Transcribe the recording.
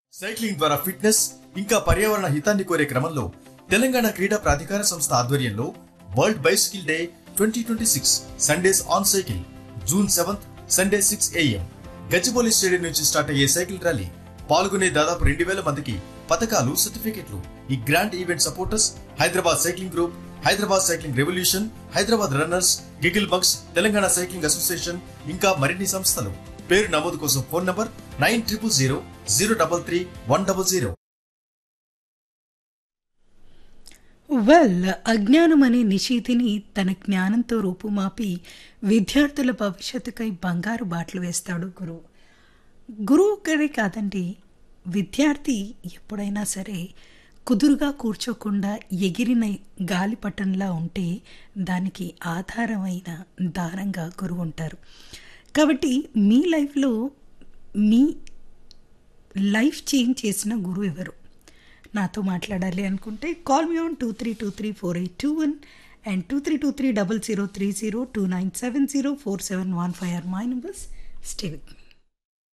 cycling ద్వారా fitness ఇంకా పర్యావరణ హితాన్ని కోరే క్రమంలో తెలంగాణ క్రీడా ప్రాధికార సంస్థ ఆధ్వర్యంలో world bicycle day twenty twenty six Sundays on cycle June seventh Sunday six AM Gachibowli stadium నుంచి స్టార్ట్ అయ్యే సైకిల్ ర్యాలీ పాల్గొనే దాదాపు రెండు వేల మందికి పథకాలు సర్టిఫికెట్లు ఈ grand event supporters Hyderabad cycling group Hyderabad cycling revolution Hyderabad runners giggle bucks Telangana cycling association ఇంకా మరిన్ని సంస్థలు పేరు నమోదు కోసం phone number nine triple zero zero double three one double zero వెల్ అజ్ఞానం అనే నిషేధిని తన జ్ఞానంతో రూపుమాపి విద్యార్థుల భవిష్యత్తుకై బంగారు బాటలు వేస్తాడు గురువు గురువు ఒక్కడే కాదండి విద్యార్థి ఎప్పుడైనా సరే కుదురుగా కూర్చోకుండా ఎగిరిన గాలిపటంలా ఉంటే దానికి ఆధారమైన దారంగా గురువు ఉంటారు కాబట్టి మీ లైఫ్లో మీ లైఫ్ చేంజ్ చేసిన గురువు ఎవరు నాతో మాట్లాడాలి అనుకుంటే call me on two three two three four eight two one and two three two three double zero three zero two nine seven zero four seven one five are my numbers stay with me